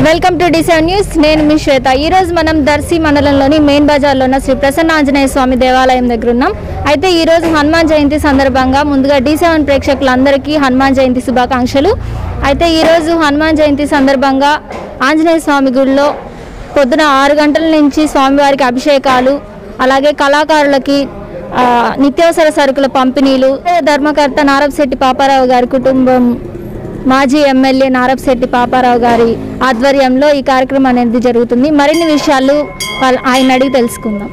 welcome to డిసెవెన్ news నేను మీ శ్వేత ఈ రోజు మనం దర్శి మండలంలోని మెయిన్ బజార్లో ఉన్న శ్రీ ప్రసన్న ఆంజనేయ స్వామి దేవాలయం దగ్గర ఉన్నాం అయితే ఈ రోజు హనుమాన్ జయంతి సందర్భంగా ముందుగా డి సెవెన్ ప్రేక్షకులందరికీ హనుమాన్ జయంతి శుభాకాంక్షలు అయితే ఈ రోజు హనుమాన్ జయంతి సందర్భంగా ఆంజనేయ స్వామి గుడిలో పొద్దున ఆరు గంటల నుంచి స్వామివారికి అభిషేకాలు అలాగే కళాకారులకి ఆ, నిత్యావసర సరుకుల పంపిణీలు ధర్మకర్త నారపశెట్టి పాపారావు గారి కుటుంబం మాజీ ఎమ్మెల్యే నారపశెట్టి పాపారావు గారి ఆధ్వర్యంలో ఈ కార్యక్రమం అనేది జరుగుతుంది మరిన్ని విషయాలు వాళ్ళ- ఆయన అడిగి తెలుసుకుందాం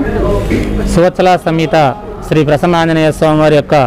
సువత్సల సమేత శ్రీ ప్రసన్నాంజనేయ స్వామి వారి యొక్క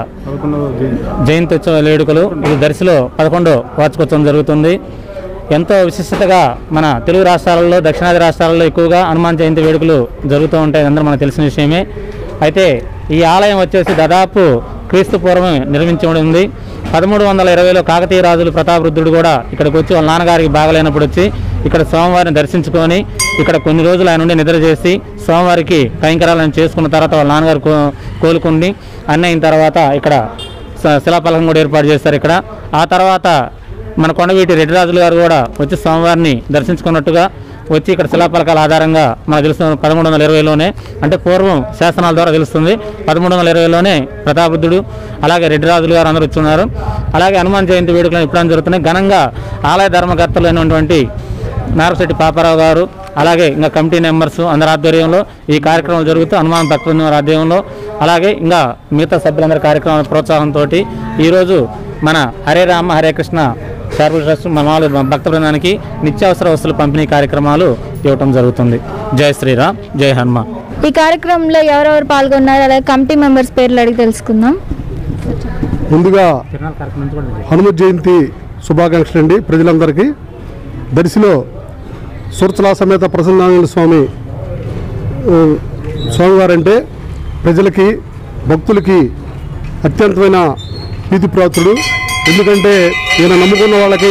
జయంతి ఉత్సవ వేడుకలు ఇది దర్శిలో పదకొండో వార్షికోత్సవం జరుగుతుంది ఎంతో విశిష్టతగా మన తెలుగు రాష్ట్రాలలో దక్షిణాది రాష్ట్రాలలో ఎక్కువగా హనుమాన్ జయంతి వేడుకలు జరుగుతూ ఉంటాయి అందరూ మనకు తెలిసిన విషయమే అయితే ఈ ఆలయం వచ్చేసి దాదాపు క్రీస్తు పూర్వం నిర్మించబడి ఉంది పదమూడు వందల ఇరవైలో కాకతీయ రాజులు ప్రతాపరుద్రుడు కూడా ఇక్కడికి వచ్చి వాళ్ళ నాన్నగారికి బాగలేనప్పుడు వచ్చి ఇక్కడ స్వామివారిని దర్శించుకొని ఇక్కడ కొన్ని రోజులు ఆయన నుండి నిద్ర చేసి స్వామివారికి కైంకరాలను చేసుకున్న తర్వాత వాళ్ళ నాన్నగారు కో కోలుకుంది అన్నీ అయిన తర్వాత ఇక్కడ స- శిలాఫలకం కూడా ఏర్పాటు చేస్తారు ఇక్కడ ఆ తర్వాత మన కొండవీటి రెడ్డిరాజులు గారు కూడా వచ్చి స్వామివారిని దర్శించుకున్నట్టుగా వచ్చి ఇక్కడ శిలాఫలకాల ఆధారంగా మనకు తెలుస్తుంది పదమూడు వందల ఇరవైలోనే అంటే పూర్వం శాసనాల ద్వారా తెలుస్తుంది పదమూడు వందల ఇరవైలోనే ప్రతాపరుద్రుడు అలాగే రెడ్డిరాజులు గారు అందరూ వచ్చున్నారు అలాగే హనుమాన్ జయంతి వేడుకలు ఎప్పుడైనా జరుగుతున్నాయి ఘనంగా ఆలయ ధర్మకర్తలు అయినటువంటి నారశెట్టి పాపారావు గారు అలాగే ఇంకా కమిటీ మెంబర్స్ అందరి ఆధ్వర్యంలో ఈ కార్యక్రమం జరుగుతూ హనుమాన్ భక్త బృందం ఆధ్వర్యంలో అలాగే ఇంకా మిగతా సభ్యులందరి కార్యక్రమాల ప్రోత్సాహంతో ఈరోజు మన హరే రామ హరే కృష్ణ చారిటబుల్ ట్రస్ట్ మన మామూలు భక్త బృందానికి నిత్యావసర వస్తువుల పంపిణీ కార్యక్రమాలు ఇవ్వటం జరుగుతుంది జై శ్రీరామ్ జై హనుమాన్ ఈ కార్యక్రమంలో ఎవరెవరు పాల్గొన్నారు అలాగే కమిటీ మెంబర్స్ పేర్లు అడిగి తెలుసుకుందాం ముందుగా హనుమత్ జయంతి శుభాకాంక్షలు అండి ప్రజలందరికీ దర్శిలో సురచలా సమేత ప్రసన్నాంజనేయ స్వామి ఆ, స్వామివారంటే ప్రజలకి భక్తులకి అత్యంతమైన ప్రీతిప్రాతుడు ఎందుకంటే ఈయన నమ్ముకున్న వాళ్ళకి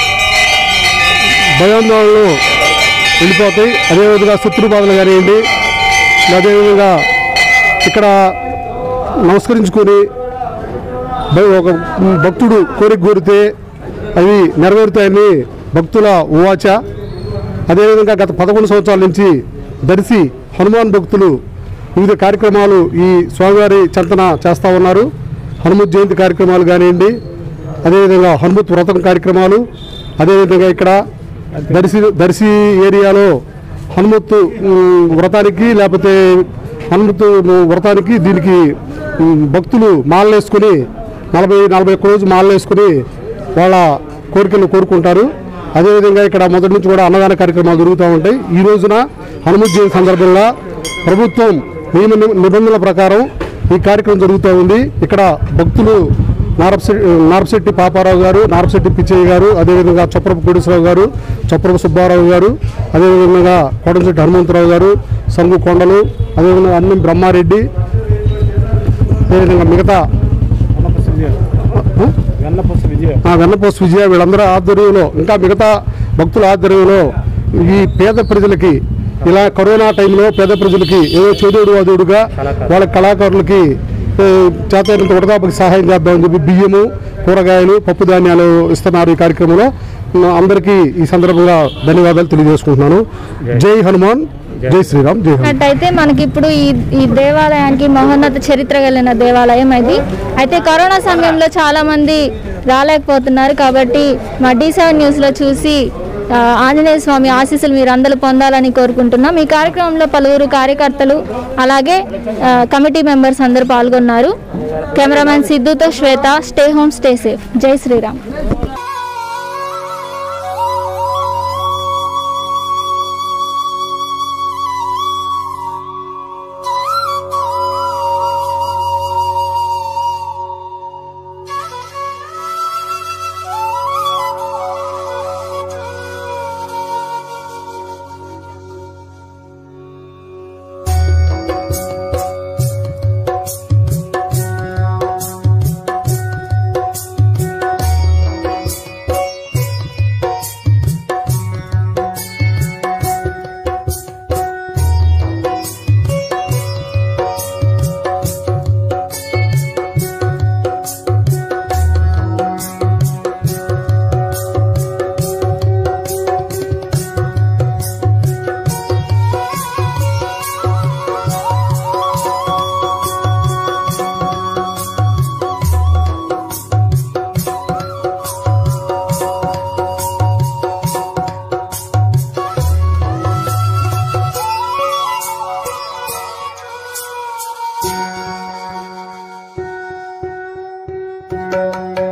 భయాందోళనలు వెళ్ళిపోతాయి అదేవిధంగా శత్రు బాధలు కానివ్వండి అదేవిధంగా ఇక్కడ నమస్కరించుకొని భ- ఒక భక్తుడు కోరిక కోరితే అవి నెరవేరుతాయని భక్తుల ఉవాచ అదేవిధంగా గత పదకొండు సంవత్సరాల నుంచి దర్శి హనుమాన్ భక్తులు వివిధ కార్యక్రమాలు ఈ స్వామివారి చంతన చేస్తూ ఉన్నారు హనుమత్ జయంతి కార్యక్రమాలు కానివ్వండి అదేవిధంగా హనుమత్ వ్రతం కార్యక్రమాలు అదేవిధంగా ఇక్కడ దర్శి దర్శి ఏరియాలో హనుమత్తు ఉమ్, వ్రతానికి లేకపోతే హనుమత్తు వ్రతానికి దీనికి ఉమ్, భక్తులు మాలలు వేసుకుని నలభై నలభై ఒక్క రోజు మాలలు వేసుకుని వాళ్ళ కోరికలు కోరుకుంటారు అదేవిధంగా ఇక్కడ మొదటి నుంచి కూడా అన్నదాన కార్యక్రమాలు జరుగుతూ ఉంటాయి ఈ రోజున హనుమత్ జయంతి సందర్భంగా ప్రభుత్వం నియమ ని- నిబంధనల ప్రకారం ఈ కార్యక్రమం జరుగుతూ ఉంది ఇక్కడ భక్తులు నారపశెట్టి నారపశెట్టి పాపారావు గారు నారపశెట్టి పిచ్చయ్య గారు అదేవిధంగా చొప్పరపు కోటేశ్వరరావు గారు చొప్పరపు సుబ్బారావు గారు అదేవిధంగా కోటంశెట్టి హనుమంతరావు గారు సంగు కొండలు అదేవిధంగా అన్నం బ్రహ్మారెడ్డి అదేవిధంగా మిగతా ఆ, వెన్నపోస్ విజయ వీళ్ళందరూ ఆధ్వర్యంలో ఇంకా మిగతా భక్తుల ఆధ్వర్యంలో ఈ పేద ప్రజలకి ఇలా కరోనా టైంలో పేద ప్రజలకి ఏదో చేదోడు వాదోడుగా వాళ్ళ కళాకారులకి ఏ, చేతైనంత వడదాపకి సహాయం చేద్దామని చెప్పి బియ్యము కూరగాయలు పప్పు ధాన్యాలు ఇస్తున్నారు ఈ కార్యక్రమంలో నా- అందరికీ ఈ సందర్భంగా ధన్యవాదాలు తెలియజేసుకుంటున్నాను జై హనుమాన్ జై శ్రీరామ్ జై హనుమాన్ అయితే మనకి ఇప్పుడు ఈ ఈ దేవాలయానికి మహోన్నత చరిత్ర కలిగిన దేవాలయం అది అయితే కరోనా సమయంలో చాలా మంది రాలేకపోతున్నారు కాబట్టి మా డి సెవెన్ న్యూస్లో చూసి ఆ, ఆంజనేయ స్వామి ఆశీస్సులు మీరు అందరూ పొందాలని కోరుకుంటున్నాం ఈ కార్యక్రమంలో పలువురు కార్యకర్తలు అలాగే ఆ, కమిటీ మెంబర్స్ అందరూ పాల్గొన్నారు కెమెరామెన్ సిద్ధుతో Swetha stay home stay safe Jai Sriram Shri ఆ